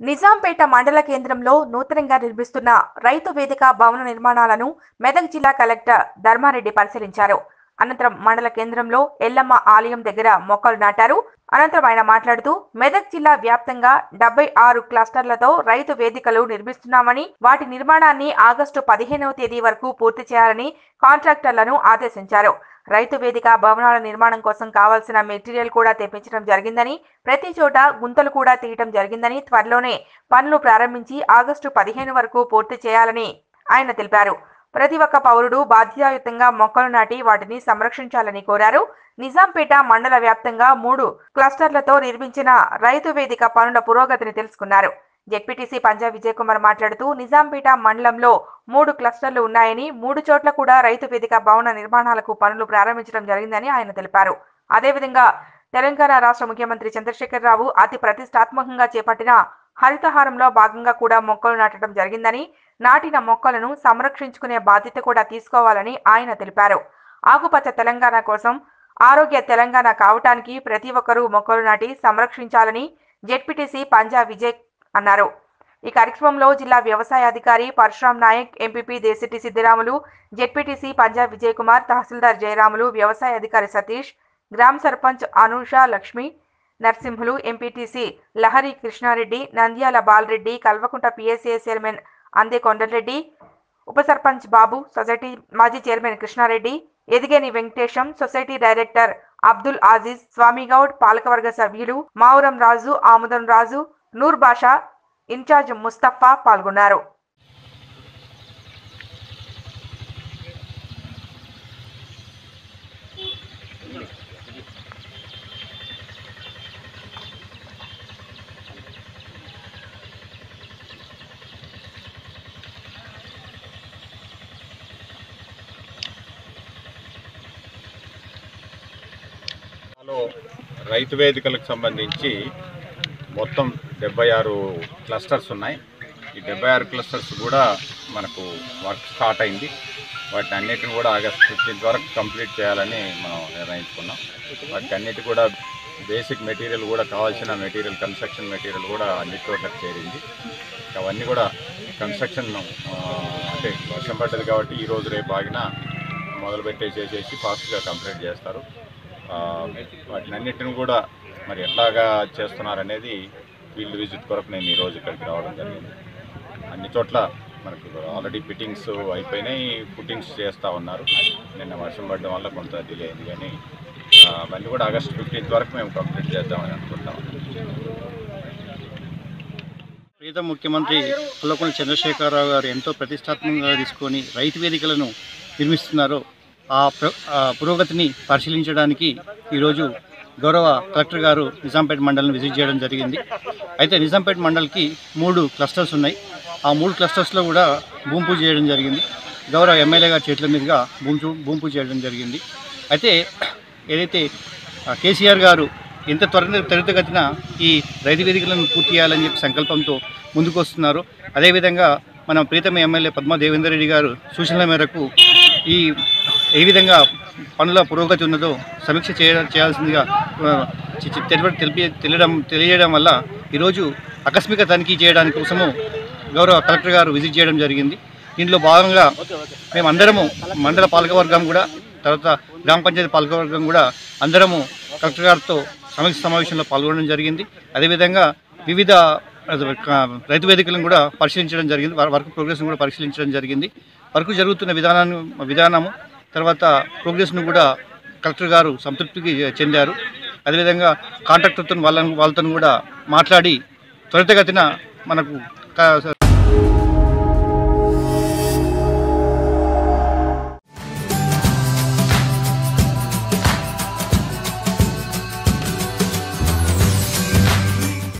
నిజాంపేట మండల కేంద్రంలో నూతనంగా నిర్మిస్తున్న రైతు వేదిక భవన నిర్మాణాలను మెదక్ జిల్లా కలెక్టర్ ధర్మారెడ్డి పరిశీలించారు అనంతరం మండల కేంద్రంలో ఎల్లమ్మ ఆలయం దగ్గర మొక్కలు నాటారు అనంతరం ఆయన మాట్లాడుతూ మెదక్ జిల్లా వ్యాప్తంగా డెబ్బై ఆరు క్లస్టర్లతో రైతు వేదికలు నిర్మిస్తున్నామని వాటి నిర్మాణాన్ని ఆగస్టు పదిహేనవ తేదీ వరకు పూర్తి చేయాలని కాంట్రాక్టర్లను ఆదేశించారు రైతు వేదిక భవనాల నిర్మాణం కోసం కావాల్సిన మెటీరియల్ కూడా తెప్పించడం జరిగిందని ప్రతి చోట గుంతలు కూడా తీయటం జరిగిందని త్వరలోనే పనులు ప్రారంభించి ఆగస్టు పదిహేను వరకు పూర్తి చేయాలని ఆయన తెలిపారు ప్రతి ఒక్క పౌరుడు బాధ్యతాయుతంగా మొక్కలు నాటి వాటిని సంరక్షించాలని కోరారు నిజాంపేట మండల వ్యాప్తంగా మూడు క్లస్టర్లతో నిర్మించిన రైతు వేదిక పనుల పురోగతిని తెలుసుకున్నారు జెడ్పీటీసీ పంజా విజయ్ కుమార్ మాట్లాడుతూ నిజాంపేట మండలంలో మూడు క్లస్టర్లు ఉన్నాయని మూడు చోట్ల కూడా రైతు వేదిక భవన నిర్మాణాలకు పనులు ప్రారంభించడం జరిగిందని ఆయన తెలిపారు అదేవిధంగా తెలంగాణ రాష్ట్ర ముఖ్యమంత్రి చంద్రశేఖరరావు అతి ప్రతిష్టాత్మకంగా చేపట్టిన హరితహారంలో భాగంగా కూడా మొక్కలు నాటడం జరిగిందని నాటిన మొక్కలను సంరక్షించుకునే బాధ్యత కూడా తీసుకోవాలని ఆయన తెలిపారు ఆకుపచ్చ తెలంగాణ కోసం ఆరోగ్య తెలంగాణ కావటానికి ప్రతి ఒక్కరూ మొక్కలు నాటి సంరక్షించాలని జెడ్పీటీసీ పంజా విజయ్ అన్నారు ఈ కార్యక్రమంలో జిల్లా వ్యవసాయ అధికారి పరశురామ్ నాయక్ ఎంపీపీ దేశెట్టి సిద్దిరాములు జెడ్పీటీసీ పంజా విజయ్ కుమార్ తహసీల్దార్ జయరాములు వ్యవసాయ అధికారి సతీష్ గ్రామ sarpanch Anusha Lakshmi Narsimhulu MPTC Lahari Krishna Reddy Nandyala Bala Reddy Kalvakunta PSA chairman Ande Kondal Reddy ఉప సర్పంచ్ బాబు సొసైటీ మాజీ chairman Krishna Reddy Edigeni Venkatesham society director Abdul Aziz Swamy Goud పాలకవర్గ సభ్యులు మావురం రాజు ఆముదం రాజు నూర్ బాషా ఇన్ఛార్జ్ ముస్తఫా పాల్గొన్నారు లో రైతు వేదికలకు సంబంధించి మొత్తం డెబ్బై ఆరు క్లస్టర్స్ ఉన్నాయి ఈ డెబ్బై ఆరు క్లస్టర్స్ కూడా మనకు వర్క్ స్టార్ట్ అయింది వాటిని అన్నిటిని కూడా ఆగస్ట్ ఫిఫ్టీన్త్ వరకు కంప్లీట్ చేయాలని మనం నిర్ణయించుకున్నాం వాటికి అన్నిటి కూడా బేసిక్ మెటీరియల్ కూడా కావాల్సిన మెటీరియల్ కన్స్ట్రక్షన్ మెటీరియల్ కూడా అన్ని చోట్లకు చేరింది అవన్నీ కూడా కన్స్ట్రక్షన్ ఆ, అంటే వర్షం పడ్డది కాబట్టి ఈ రోజు రేపు ఆగిన మొదలు పెట్టేసేసేసి ఫాస్ట్గా కంప్లీట్ చేస్తారు ఆ, వాటిని అన్నిటిని కూడా మరి ఎట్లాగా చేస్తున్నారనేది ఫీల్డ్ విజిట్ కొరకు నేను ఈరోజు ఇక్కడికి రావడం జరిగింది అన్ని చోట్ల మనకు ఆల్రెడీ ఫిట్టింగ్స్ అయిపోయినాయి ఫుట్టింగ్స్ చేస్తూ ఉన్నారు నిన్న వర్షం పడడం వల్ల కొంత డిలే అయింది కానీ ఆ, అవన్నీ కూడా ఆగస్ట్ ఫిఫ్టీన్త్ వరకు మేము కంప్లీట్ చేద్దామని అనుకుంటాం ప్రీతం ముఖ్యమంత్రి కల్వకుంట్ల చంద్రశేఖరరావు గారు ఎంతో ప్రతిష్టాత్మకంగా తీసుకొని రైతు వేదికలను నిర్మిస్తున్నారో ఆ ప్ర- ఆ పురోగతిని పరిశీలించడానికి ఈరోజు గౌరవ కలెక్టర్ గారు నిజాంపేట మండలిని విజిట్ చేయడం జరిగింది అయితే నిజాంపేట మండలికి మూడు క్లస్టర్స్ ఉన్నాయి ఆ మూడు క్లస్టర్స్లో కూడా భూమి పూజ చేయడం జరిగింది గౌరవ ఎమ్మెల్యే గారి చేతుల మీదుగా భూమి చూ- భూమి పూజ చేయడం జరిగింది అయితే ఏదైతే ఆ, కేసీఆర్ గారు ఎంత త్వర త్వరితగతిన ఈ రైతు వేదికలను పూర్తి చేయాలని చెప్పి సంకల్పంతో ముందుకు వస్తున్నారు అదేవిధంగా మన ప్రీతమ ఎమ్మెల్యే పద్మా దేవేందర్ రెడ్డి గారు సూచనల మేరకు ఈ ఏ విధంగా పనుల పురోగతి ఉన్నదో సమీక్ష చేయ చేయాల్సిందిగా ఆ, చి- చి- తెలిప- తెలిపి తెలియడం తెలియజేయడం వల్ల ఈరోజు ఆకస్మిక తనిఖీ చేయడానికి కోసము గౌరవ కలెక్టర్ గారు విజిట్ చేయడం జరిగింది దీంట్లో భాగంగా మేమందరము మండల పాలకవర్గం కూడా తర్వాత గ్రామ పంచాయతీ పాలకవర్గం కూడా అందరము కలెక్టర్ గారితో సమీక్ష సమావేశంలో పాల్గొనడం జరిగింది అదేవిధంగా వివిధ అది క- రైతు వేదికలను కూడా పరిశీలించడం జరిగింది వారి వర్క్ ప్రోగ్రెస్ను కూడా పరిశీలించడం జరిగింది వర్క్ జరుగుతున్న విధానాన్ని విధానము తర్వాత ప్రోగ్రెస్ను కూడా కలెక్టర్ గారు సంతృప్తికి చెందారు అదేవిధంగా కాంట్రాక్టర్తో వాళ్ళని వాళ్ళతో కూడా మాట్లాడి త్వరితగతిన మనకు క-